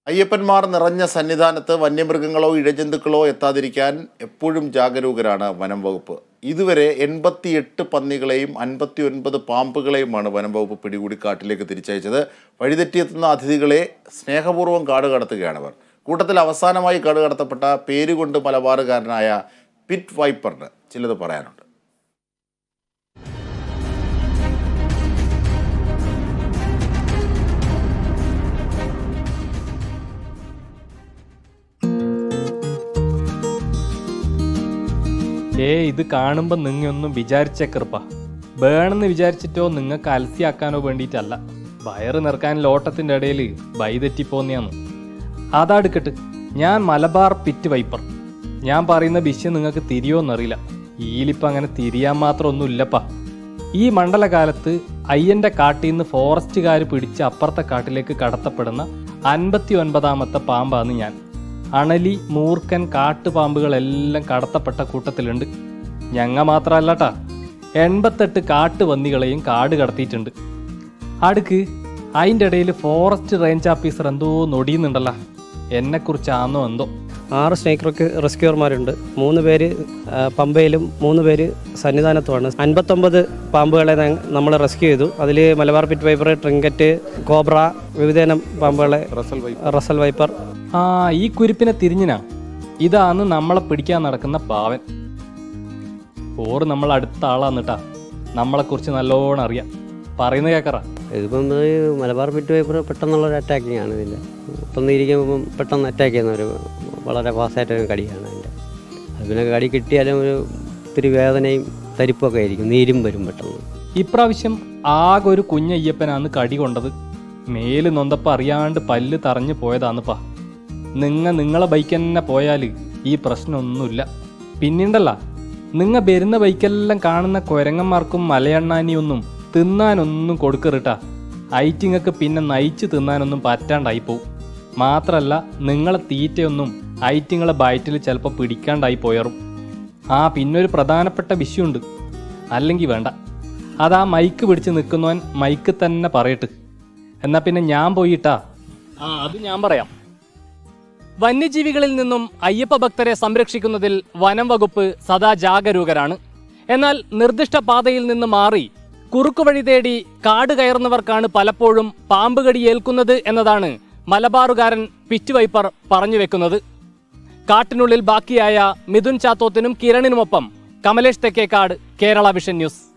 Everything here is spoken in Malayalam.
അയ്യപ്പന്മാർ നിറഞ്ഞ സന്നിധാനത്ത് വന്യമൃഗങ്ങളോ ഇഴജന്തുക്കളോ എത്താതിരിക്കാൻ എപ്പോഴും ജാഗരൂകരാണ് വനം വകുപ്പ് ഇതുവരെ എൺപത്തിയെട്ട് പന്നികളെയും അൻപത്തി ഒൻപത് പാമ്പുകളെയുമാണ് വനം വകുപ്പ് പിടികൂടി കാട്ടിലേക്ക് തിരിച്ചയച്ചത് വഴിതെറ്റിയെത്തുന്ന അതിഥികളെ സ്നേഹപൂർവ്വം കാട് കടത്തുകയാണവർ കൂട്ടത്തിൽ അവസാനമായി കാട് കടത്തപ്പെട്ട പേരുകൊണ്ട് മലബാറുകാരനായ പിറ്റ് വൈപ്പറിന് ചിലത് പറയാനുണ്ട് ഏ ഇത് കാണുമ്പോൾ നിങ്ങൊന്നും വിചാരിച്ചേക്കറുപ്പ വേണമെന്ന് വിചാരിച്ചിട്ടോ നിങ്ങൾക്ക് അലസിയാക്കാനോ വേണ്ടിയിട്ടല്ല വയറ് നിറക്കാൻ ലോട്ടത്തിൻ്റെ ഇടയിൽ വൈതെറ്റിപ്പോന്നെയാന്ന് അതാടുക്കട്ട് ഞാൻ മലബാർ പിറ്റ് വൈപ്പർ ഞാൻ പറയുന്ന വിഷയം നിങ്ങൾക്ക് തിരിയോന്നറിയില്ല ഈലിപ്പം അങ്ങനെ തിരിയാൻ മാത്രം ഒന്നും ഇല്ലപ്പാ ഈ മണ്ഡലകാലത്ത് അയ്യന്റെ കാട്ടിൽ നിന്ന് ഫോറസ്റ്റുകാർ പിടിച്ച് അപ്പുറത്തെ കാട്ടിലേക്ക് കടത്തപ്പെടുന്ന അൻപത്തി ഒൻപതാമത്തെ പാമ്പാണ് ഞാൻ അണലി മൂർക്കൻ കാട്ടുപാമ്പുകളെല്ലാം കടത്തപ്പെട്ട കൂട്ടത്തിലുണ്ട് ഞങ്ങ മാത്രമല്ലട്ടാ എൺപത്തെട്ട് കാട്ടുപന്നികളെയും കാട് കടത്തിയിട്ടുണ്ട് അടുക്ക് അതിൻ്റെ ഇടയിൽ ഫോറസ്റ്റ് റേഞ്ച് ഓഫീസർ എന്തോ നൊടിയുന്നുണ്ടല്ലോ എന്നെക്കുറിച്ചാണോ എന്തോ ആറ് സ്നേക്ക് റെക്ക് റെസ്ക്യൂർമാരുണ്ട് മൂന്ന് പേര് ആ, പമ്പയിലും മൂന്ന് പേര് സന്നിധാനത്തുമാണ് അൻപത്തൊമ്പത് പാമ്പുകളെ നമ്മൾ റെസ്ക്യൂ ചെയ്തു അതിൽ Malabar pit viper trinket cobra വിവിധയിനം പാമ്പുകളെ റസൽ വൈപ്പർ ആ ഈ കുരിപ്പിനെ തിരിഞ്ഞിനാ ഇതാണ് നമ്മളെ പിടിക്കാൻ നടക്കുന്ന പാവൻ ഓറ് നമ്മൾ അടുത്ത ആളാന്നിട്ടാ നമ്മളെക്കുറിച്ച് നല്ലോണം അറിയാം പറയുന്ന കേക്കറ ഇതിപ്പം ഈ മലബാർ പിറ്റ് വൈപ്പർ പെട്ടെന്നുള്ള ഒരു അറ്റാക്കിംഗ് ആണ് ഇതിൻ്റെ പെട്ടെന്ന് ഇരിക്കുമ്പം പെട്ടെന്ന് അറ്റാക്ക് ചെയ്യുന്ന ഒരു വളരെ ഫാസ്റ്റായിട്ടൊരു കടിയാണ് അതിൻ്റെ അത് പിന്നെ കടി കിട്ടിയാലും ഒരു ഇത്തിരി വേദനയും തരിപ്പൊക്കെ ആയിരിക്കും നീരും വരും പെട്ടെന്ന് ഇപ്രാവശ്യം ആകെ ഒരു കുഞ്ഞയ്യപ്പനാന്ന് കടി കൊണ്ടത് മേല് നൊന്തപ്പ അറിയാണ്ട് പല്ല് തറഞ്ഞു പോയതാന്നിപ്പാ നിങ്ങ നിങ്ങളെ ബൈക്ക് തന്നെ പോയാൽ ഈ പ്രശ്നമൊന്നുമില്ല പിന്നീണ്ടല്ല നിങ്ങ വരുന്ന ബൈക്കെല്ലാം കാണുന്ന കുരങ്ങന്മാർക്കും മലയണ്ണാനിയൊന്നും തിന്നാനൊന്നും കൊടുക്കറിട്ടാ ഐറ്റിങ്ങക്ക് പിന്നെ നയിച്ച് തിന്നാനൊന്നും പറ്റാണ്ടായി പോവും മാത്രല്ല നിങ്ങളെ തീറ്റയൊന്നും ഐറ്റിങ്ങളെ ബയറ്റിൽ ചിലപ്പോൾ പിടിക്കാണ്ടായി പോയറും ആ പിന്നൊരു പ്രധാനപ്പെട്ട വിഷയമുണ്ട് അല്ലെങ്കിൽ വേണ്ട അതാ മൈക്ക് പിടിച്ച് നിൽക്കുന്നവൻ മൈക്ക് തന്നെ പറയട്ട് എന്നാ പിന്നെ ഞാൻ പോയിട്ടാ ആ അത് ഞാൻ പറയാം വന്യജീവികളിൽ നിന്നും അയ്യപ്പ ഭക്തരെ സംരക്ഷിക്കുന്നതിൽ വനം വകുപ്പ് സദാ ജാഗരൂകരാണ് എന്നാൽ നിർദ്ദിഷ്ട പാതയിൽ നിന്ന് മാറി കുറുക്കുവഴി തേടി കാട് കയറുന്നവർക്കാണ് പലപ്പോഴും പാമ്പ് കടി ഏൽക്കുന്നത് എന്നതാണ് മലബാറുകാരൻ പിറ്റ് വൈപ്പർ പറഞ്ഞു വെക്കുന്നത് കാട്ടിനുള്ളിൽ ബാക്കിയായ മിഥുൻ ചാത്തോത്തിനും കിരണിനുമൊപ്പം കമലേഷ് തെക്കേക്കാട് കേരള വിഷൻ ന്യൂസ്